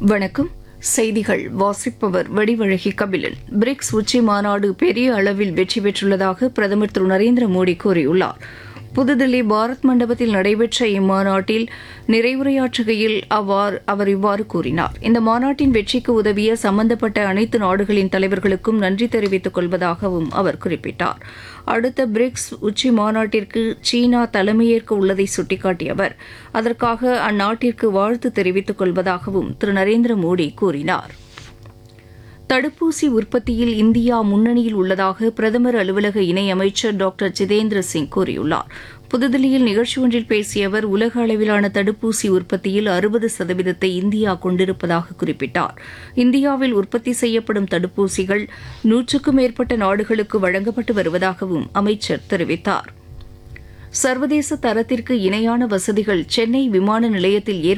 வணக்கம் செய்திகள் வாசிப்பவர் வடிவழகி கபிலன் பிரிக்ஸ் உச்சி மாநாடு பெரிய அளவில் வெற்றி பெற்றுள்ளதாக பிரதமர் திரு நரேந்திர மோடி கூறியுள்ளார் புதுதில்லி பாரத் மண்டபத்தில் நடைபெற்ற இம்மாநாட்டில் நிறைவுரையாற்றுகையில் அவ்வாறு அவர் இவ்வாறு கூறினார் இந்த மாநாட்டின் வெற்றிக்கு உதவிய சம்பந்தப்பட்ட அனைத்து நாடுகளின் தலைவர்களுக்கும் நன்றி தெரிவித்துக் கொள்வதாகவும் அவர் குறிப்பிட்டார் அடுத்த பிரிக்ஸ் உச்சி மாநாட்டிற்கு சீனா தலைமையேற்க உள்ளதை சுட்டிக்காட்டிய அவர் அதற்காக அந்நாட்டிற்கு வாழ்த்து தெரிவித்துக் கொள்வதாகவும் திரு நரேந்திர மோடி கூறினார் தடுப்பூசி உற்பத்தியில் இந்தியா முன்னணியில் உள்ளதாக பிரதமர் அலுவலக இணையமைச்சர் டாக்டர் ஜிதேந்திர சிங் கூறியுள்ளார் புதுதில்லியில் நிகழ்ச்சி ஒன்றில் பேசிய அவர் உலக அளவிலான தடுப்பூசி உற்பத்தியில் அறுபது சதவீதத்தை இந்தியா கொண்டிருப்பதாக குறிப்பிட்டார் இந்தியாவில் உற்பத்தி செய்யப்படும் தடுப்பூசிகள் நூற்றுக்கும் மேற்பட்ட நாடுகளுக்கு வழங்கப்பட்டு வருவதாகவும் அமைச்சர் தெரிவித்தார் சர்வதேச தரத்திற்கு இணையான வசதிகள் சென்னை விமான நிலையத்தில்